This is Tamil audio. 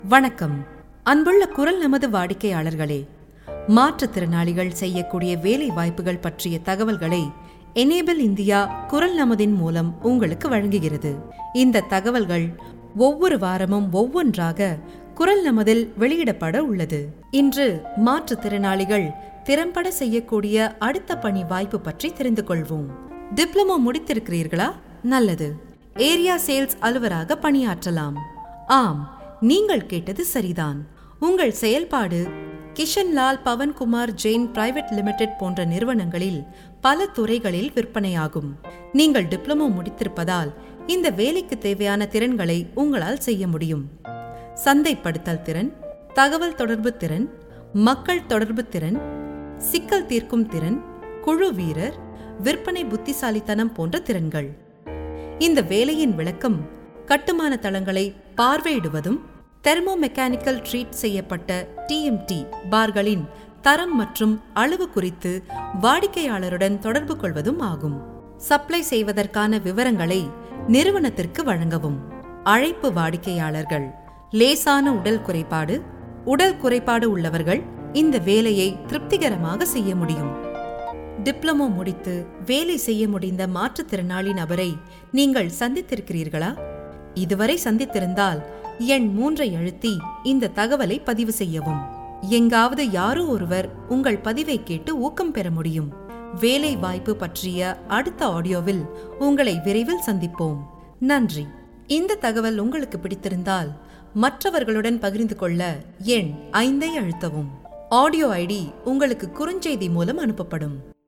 வணக்கம் அன்புள்ள குரல் நமது வாடிக்கையாளர்களே மாற்றுத்திறனாளிகள் செய்யக்கூடிய வேலை வாய்ப்புகள் பற்றிய தகவல்களை எனேபிள் இந்தியா குரல் நமதின் மூலம் உங்களுக்கு வழங்குகிறது இந்த தகவல்கள் ஒவ்வொரு வாரமும் ஒவ்வொன்றாக குரல் நமதில் வெளியிடப்பட உள்ளது இன்று மாற்றுத்திறனாளிகள் திறம்பட செய்யக்கூடிய அடுத்த பணி வாய்ப்பு பற்றி தெரிந்து கொள்வோம் டிப்ளமோ முடித்திருக்கிறீர்களா நல்லது ஏரியா சேல்ஸ் அலுவராக பணியாற்றலாம் ஆம் நீங்கள் கேட்டது சரிதான் உங்கள் செயல்பாடு கிஷன்லால் பவன்குமார் ஜெயின் பிரைவேட் லிமிடெட் போன்ற நிறுவனங்களில் பல துறைகளில் விற்பனையாகும் நீங்கள் டிப்ளமோ முடித்திருப்பதால் இந்த வேலைக்கு தேவையான திறன்களை உங்களால் செய்ய முடியும் சந்தைப்படுத்தல் திறன் தகவல் தொடர்பு திறன் மக்கள் தொடர்பு திறன் சிக்கல் தீர்க்கும் திறன் குழு வீரர் விற்பனை புத்திசாலித்தனம் போன்ற திறன்கள் இந்த வேலையின் விளக்கம் கட்டுமான தளங்களை பார்வையிடுவதும் தெர்மோ மெக்கானிக்கல் ட்ரீட் செய்யப்பட்ட டிஎம்டி பார்களின் தரம் மற்றும் அளவு குறித்து வாடிக்கையாளருடன் தொடர்பு கொள்வதும் ஆகும் சப்ளை செய்வதற்கான விவரங்களை நிறுவனத்திற்கு வழங்கவும் அழைப்பு வாடிக்கையாளர்கள் லேசான உடல் குறைபாடு உடல் குறைபாடு உள்ளவர்கள் இந்த வேலையை திருப்திகரமாக செய்ய முடியும் டிப்ளமோ முடித்து வேலை செய்ய முடிந்த மாற்றுத்திறனாளி நபரை நீங்கள் சந்தித்திருக்கிறீர்களா இதுவரை சந்தித்திருந்தால் எண் மூன்றை அழுத்தி இந்த தகவலை பதிவு செய்யவும் எங்காவது யாரோ ஒருவர் உங்கள் பதிவை கேட்டு ஊக்கம் பெற முடியும் வேலை வாய்ப்பு பற்றிய அடுத்த ஆடியோவில் உங்களை விரைவில் சந்திப்போம் நன்றி இந்த தகவல் உங்களுக்கு பிடித்திருந்தால் மற்றவர்களுடன் பகிர்ந்து கொள்ள எண் ஐந்தை அழுத்தவும் ஆடியோ ஐடி உங்களுக்கு குறுஞ்செய்தி மூலம் அனுப்பப்படும்